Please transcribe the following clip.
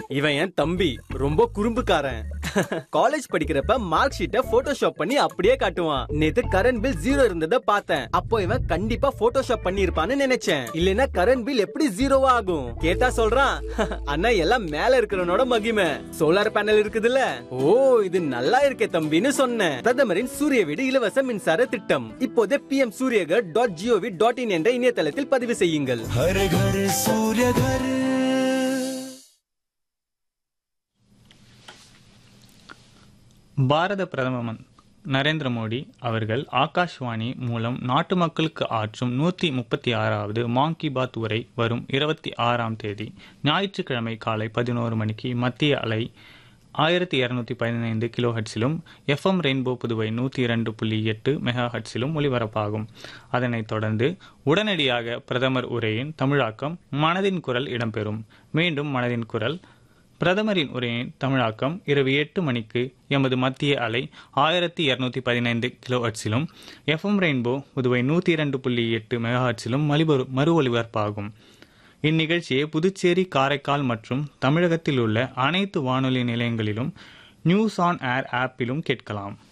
இவன் என் தம்பி ரொம்ப குறும்புக்காரன் காலேஜ் படிக்கிறப்ப மார்க் ஷீட்டை போட்டோஷாப் பண்ணி அப்படியே காட்டுவான் நேத்து கரண்ட் பில் ஜீரோ இருந்ததை பார்த்தேன் அப்போ இவன் கண்டிப்பா போட்டோஷாப் பண்ணி இருப்பான்னு நினைச்சேன் இல்லனா கரண்ட் பில் எப்படி ஜீரோவா ஆகும் கேட்டா சொல்றான் அண்ணா எல்லாம் மேல இருக்கிறவனோட மகிமை சோலார் பேனல் இருக்குதுல்ல ஓ இது நல்லா இருக்கே தம்பின்னு சொன்னேன் பிரதமரின் சூரிய வீடு இலவச மின்சார திட்டம் இப்போதே P M Suryaghar dot gov dot in என்ற இணையதளத்தில் பதிவு செய்யுங்கள் हर घर सूर्य घर பாரத பிரதமர் நரேந்திர மோடி அவர்கள் ஆகாஷ்வாணி மூலம் நாட்டு மக்களுக்கு ஆற்றும் நூற்றி முப்பத்தி ஆறாவது மான் கி பாத் உரை வரும் இருபத்தி ஆறாம் தேதி ஞாயிற்றுக்கிழமை காலை பதினோரு மணிக்கு மத்திய அலை ஆயிரத்தி இருநூத்தி பதினைந்து கிலோ ஹட்ஸிலும் எஃப்எம் ரெயின்போ புதுவை நூற்றி இரண்டு புள்ளி எட்டு மெகா ஹட்ஸிலும் ஒலிபரப்பாகும் அதனைத் தொடர்ந்து உடனடியாக பிரதமர் உரையின் தமிழாக்கம் மனதின் குரல் இடம்பெறும் மீண்டும் மனதின் குரல் பிரதமரின் உரையின் தமிழாக்கம் இரவு எட்டு மணிக்கு எமது மத்திய அலை ஆயிரத்தி இருநூத்தி பதினைந்து கிலோ ஹட்ஸிலும் எஃப்எம் ரெயின்போ புதுவை நூற்றி இரண்டு புள்ளி எட்டு மெகா ஹட்ஸிலும் மலிபரு மறு ஒலிபரப்பாகும் இந்நிகழ்ச்சியை புதுச்சேரி காரைக்கால் மற்றும் தமிழகத்தில் உள்ள அனைத்து வானொலி நிலையங்களிலும் நியூஸ் ஆன் ஏர் ஆப்பிலும் கேட்கலாம்